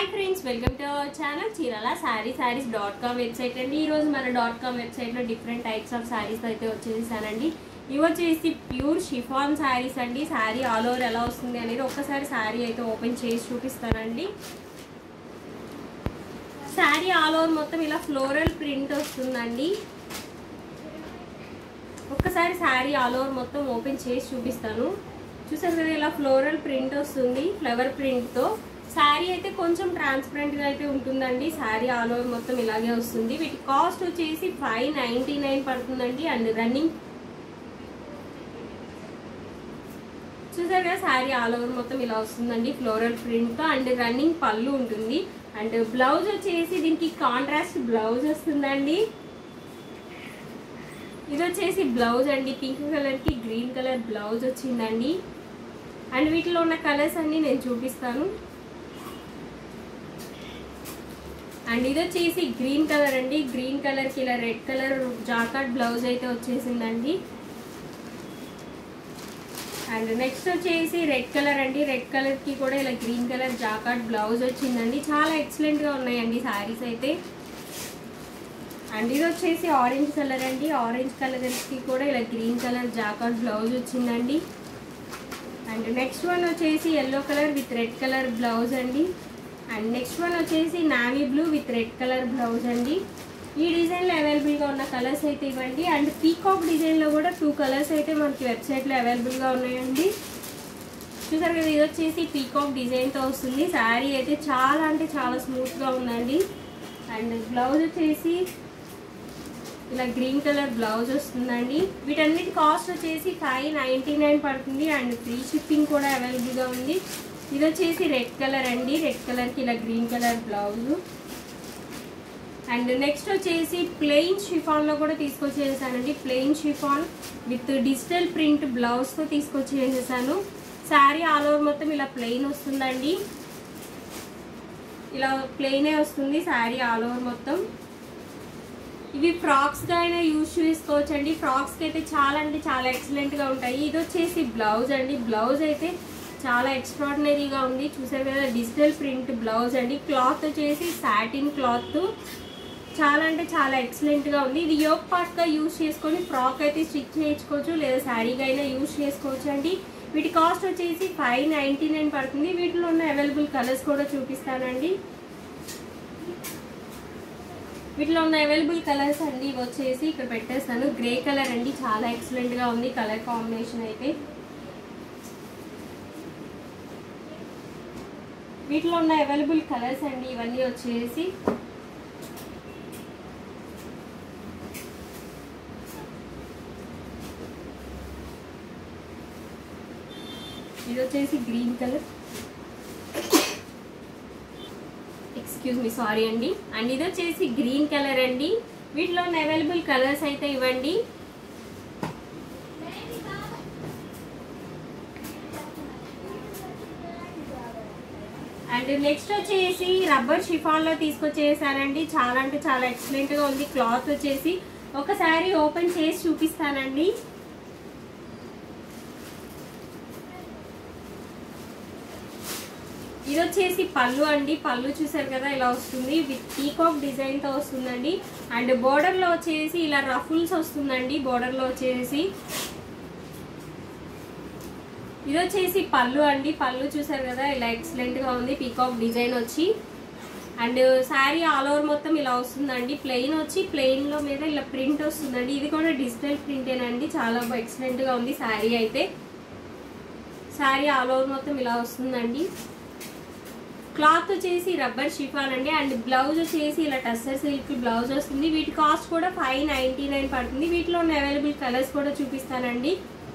friends welcome to our channel Chirala sari saris dot com website అండి ఈ రోజు మన డాట్ కామ్ వెబ్సైట్లో డిఫరెంట్ టైప్స్ ఆఫ్ శారీస్ అయితే వచ్చేసానండి ఇవి వచ్చేసి ప్యూర్ షిఫాన్ శారీస్ అండి శారీ ఆల్ ఓవర్ ఎలా వస్తుంది అనేది ఒక్కసారి శారీ అయితే ఓపెన్ చేసి చూపిస్తానండి శారీ ఆల్ ఓవర్ మొత్తం ఇలా ఫ్లోరల్ ప్రింట్ వస్తుందండి ఒక్కసారి శారీ ఆల్ ఓవర్ మొత్తం ఓపెన్ చేసి చూపిస్తాను చూసారు కదా ఇలా ఫ్లోరల్ ప్రింట్ వస్తుంది ఫ్లవర్ ప్రింట్తో శారీ అయితే కొంచెం ట్రాన్స్పరెంట్గా అయితే ఉంటుందండి శారీ ఆల్ ఓవర్ మొత్తం ఇలాగే వస్తుంది వీటి కాస్ట్ వచ్చేసి ఫైవ్ నైంటీ నైన్ పడుతుందండి అండ్ రన్నింగ్ చూసారు కదా శారీ ఆల్ ఓవర్ మొత్తం ఇలా వస్తుందండి ఫ్లోరల్ ప్రింట్తో అండ్ రన్నింగ్ పళ్ళు ఉంటుంది అండ్ బ్లౌజ్ వచ్చేసి దీనికి కాంట్రాస్ట్ బ్లౌజ్ వస్తుందండి ఇది వచ్చేసి బ్లౌజ్ అండి పింక్ కలర్కి గ్రీన్ కలర్ బ్లౌజ్ వచ్చిందండి అండ్ వీటిలో ఉన్న కలర్స్ అన్ని నేను చూపిస్తాను అండ్ ఇది వచ్చేసి గ్రీన్ కలర్ అండి గ్రీన్ కలర్కి ఇలా రెడ్ కలర్ జాకాట్ బ్లౌజ్ అయితే వచ్చేసిందండి అండ్ నెక్స్ట్ వచ్చేసి రెడ్ కలర్ అండి రెడ్ కలర్కి కూడా ఇలా గ్రీన్ కలర్ జాకాట్ బ్లౌజ్ వచ్చిందండి చాలా ఎక్సలెంట్గా ఉన్నాయండి శారీస్ అయితే అండ్ ఇది వచ్చేసి ఆరెంజ్ కలర్ అండి ఆరెంజ్ కలర్కి కూడా ఇలా గ్రీన్ కలర్ జాకాట్ బ్లౌజ్ వచ్చిందండి అండ్ నెక్స్ట్ వన్ వచ్చేసి yellow colour with red colour blouse అండి అండ్ నెక్స్ట్ వన్ వచ్చేసి navy blue with red colour blouse అండి ఈ డిజైన్లో అవైలబుల్గా ఉన్న కలర్స్ అయితే ఇవ్వండి అండ్ పీకాక్ డిజైన్లో కూడా టూ కలర్స్ అయితే మనకి వెబ్సైట్లో అవైలబుల్గా ఉన్నాయండి చూసారు కదా ఇది వచ్చేసి పీకాక్ డిజైన్తో వస్తుంది శారీ అయితే చాలా అంటే చాలా స్మూత్గా ఉందండి అండ్ బ్లౌజ్ వచ్చేసి ఇలా గ్రీన్ కలర్ బ్లౌజ్ వస్తుందండి వీటన్నిటి కాస్ట్ వచ్చేసి ఫైవ్ నైంటీ నైన్ పడుతుంది అండ్ ఫ్రీ షిప్పింగ్ కూడా అవైలబుల్గా ఉంది ఇది వచ్చేసి రెడ్ కలర్ అండి రెడ్ కలర్కి ఇలా green colour blouse and next వచ్చేసి ప్లెయిన్ షిఫాన్లో కూడా తీసుకొచ్చేసానండి plain chiffon with digital print బ్లౌజ్తో తీసుకొచ్చేసేసాను శారీ ఆల్ ఓవర్ మొత్తం ఇలా ప్లెయిన్ వస్తుందండి ఇలా ప్లెయినే వస్తుంది శారీ ఆల్ ఓవర్ మొత్తం ఇవి ఫ్రాక్స్గా అయినా యూజ్ చేసుకోవచ్చు అండి ఫ్రాక్స్కి అయితే చాలా అంటే చాలా ఎక్సలెంట్గా ఉంటాయి ఇది వచ్చేసి బ్లౌజ్ అండి బ్లౌజ్ అయితే చాలా ఎక్స్ట్రాడినరీగా ఉంది చూసారు కదా డిజిటల్ ప్రింట్ బ్లౌజ్ అండి క్లాత్ వచ్చేసి సాటిన్ క్లాత్ చాలా అంటే చాలా ఎక్సలెంట్గా ఉంది ఇది యోగ్ పార్ట్గా యూజ్ చేసుకొని ఫ్రాక్ అయితే స్టిచ్ చేయించుకోవచ్చు లేదా శారీగా అయినా యూజ్ చేసుకోవచ్చు అండి వీటి కాస్ట్ వచ్చేసి ఫైవ్ నైంటీ నైన్ పడుతుంది వీటిలో ఉన్న అవైలబుల్ కలర్స్ కూడా చూపిస్తానండి వీటిలో ఉన్న అవైలబుల్ కలర్స్ అండి ఇవి వచ్చేసి ఇక్కడ పెట్టేస్తాను గ్రే కలర్ అండి చాలా ఎక్సలెంట్గా ఉంది కలర్ కాంబినేషన్ అయితే వీటిలో ఉన్న అవైలబుల్ కలర్స్ అండి ఇవన్నీ వచ్చేసి ఇది వచ్చేసి green colour excuse me sorry అండి అండ్ ఇది వచ్చేసి గ్రీన్ కలర్ అండి వీటిలో ఉన్న అవైలబుల్ కలర్స్ అయితే ఇవ్వండి అండ్ నెక్స్ట్ వచ్చేసి రబ్బర్ షిఫాన్లో తీసుకొచ్చేసానండి చాలా అంటే చాలా ఎక్సలెంట్గా ఉంది క్లాత్ వచ్చేసి ఒకసారి ఓపెన్ చేసి చూపిస్తానండి ఇది వచ్చేసి పళ్ళు అండి పళ్ళు చూసారు కదా ఇలా వస్తుంది విత్ పీకాక్ డిజైన్తో వస్తుందండి అండ్ బోర్డర్లో వచ్చేసి ఇలా రఫుల్స్ వస్తుందండి బోర్డర్లో వచ్చేసి ఇది వచ్చేసి పళ్ళు అండి పళ్ళు చూసారు కదా ఇలా ఎక్సలెంట్గా ఉంది పీకాక్ డిజైన్ వచ్చి అండ్ శారీ ఆల్ ఓవర్ మొత్తం ఇలా వస్తుందండి ప్లెయిన్ వచ్చి ప్లెయిన్లో మీద ఇలా ప్రింట్ వస్తుందండి ఇది కూడా డిజిటల్ ప్రింటేనండి చాలా ఎక్సలెంట్గా ఉంది శారీ అయితే శారీ ఆల్ ఓవర్ మొత్తం ఇలా వస్తుందండి క్లాత్ వచ్చేసి రబ్బర్ షిఫాన్ అండి అండ్ బ్లౌజ్ వచ్చేసి ఇలా టస్సర్ సిల్క్ బ్లౌజ్ వస్తుంది వీటి కాస్ట్ కూడా ఫైవ్ నైంటీ నైన్ పడుతుంది వీటిలో ఉన్న అవైలబుల్ కలర్స్ కూడా చూపిస్తానండి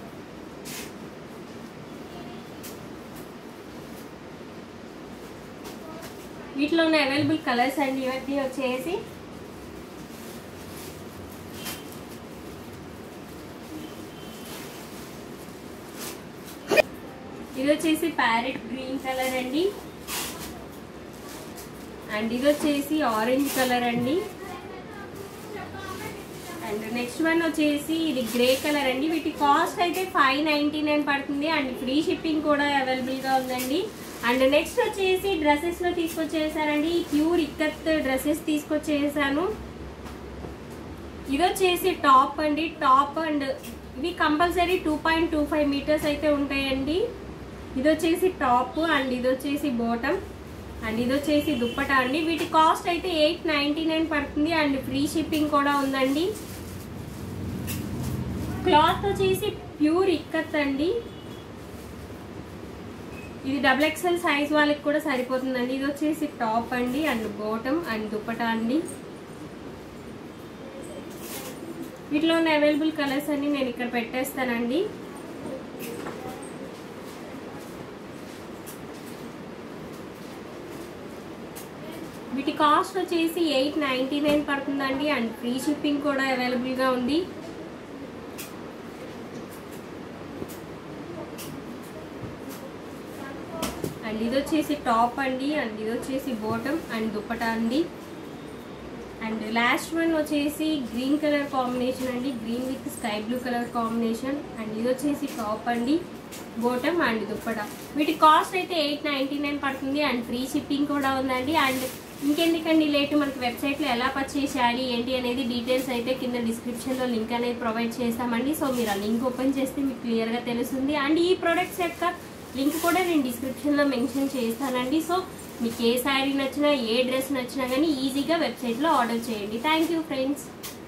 వీటిలో ఉన్న అవైలబుల్ కలర్స్ అండి ఇవన్నీ వచ్చేసి ఇది వచ్చేసి ప్యారెట్ గ్రీన్ కలర్ అండి అండ్ ఇది వచ్చేసి ఆరెంజ్ కలర్ అండి అండ్ నెక్స్ట్ వన్ వచ్చేసి ఇది గ్రే కలర్ అండి వీటి కాస్ట్ అయితే ఫైవ్ నైంటీ నైన్ పడుతుంది అండ్ ఫ్రీ షిప్పింగ్ కూడా అవైలబుల్గా ఉందండి అండ్ నెక్స్ట్ వచ్చేసి డ్రెస్సెస్ లో తీసుకొచ్చేసానండి ప్యూర్ ఇక్కత్ డ్రెస్సెస్ తీసుకొచ్చేసాను ఇది వచ్చేసి టాప్ అండి టాప్ అండ్ ఇవి compulsory two point two five metres అయితే ఉంటాయండి ఇది వచ్చేసి టాప్ అండ్ ఇది వచ్చేసి బాటమ్ అండ్ ఇది వచ్చేసి దుప్పట అండి వీటి కాస్ట్ అయితే ఎయిట్ నైంటీ నైన్ పడుతుంది అండ్ ఫ్రీ షిప్పింగ్ కూడా ఉందండి క్లాత్ వచ్చేసి ప్యూర్ ఇక్కత్ అండి ఇది డబుల్ ఎక్స్ఎల్ సైజ్ వాళ్ళకి కూడా సరిపోతుందండి ఇది వచ్చేసి టాప్ అండి అండ్ బాటమ్ అండ్ దుప్పట అండి వీటిలో ఉన్న అవైలబుల్ కలర్స్ అన్ని నేను ఇక్కడ పెట్టేస్తానండి వీటి కాస్ట్ వచ్చేసి ఎయిట్ నైంటీ నైన్ పడుతుందండి అండ్ ఫ్రీ షిప్పింగ్ కూడా అవైలబుల్గా ఉంది అండ్ ఇది వచ్చేసి టాప్ అండి అండ్ ఇది వచ్చేసి బాటమ్ అండ్ దుప్పట అండి అండ్ లాస్ట్ వన్ వచ్చేసి గ్రీన్ కలర్ కాంబినేషన్ అండి green with sky blue colour combination and ఇది వచ్చేసి టాప్ అండి బోటమ్ అండ్ దుప్పట వీటి కాస్ట్ అయితే ఎయిట్ నైంటీ నైన్ పడుతుంది అండ్ ఫ్రీ షిప్పింగ్ కూడా ఉందండి అండ్ ఇంకెందుకండి లేట్ మనకి వెబ్సైట్లో ఎలా పర్చేస్ చేయాలి ఏంటి అనేది డీటెయిల్స్ అయితే కింద డిస్క్రిప్షన్లో లింక్ అనేది ప్రొవైడ్ చేస్తామండి సో మీరు ఆ లింక్ ఓపెన్ చేస్తే మీకు క్లియర్గా తెలుస్తుంది అండ్ ఈ ప్రొడక్ట్స్ యొక్క లింక్ కూడా నేను డిస్క్రిప్షన్లో మెన్షన్ చేస్తానండి సో మీకు ఏ శారీ నచ్చినా ఏ డ్రెస్ నచ్చినా కానీ ఈజీగా వెబ్సైట్లో ఆర్డర్ చేయండి థ్యాంక్ యూ ఫ్రెండ్స్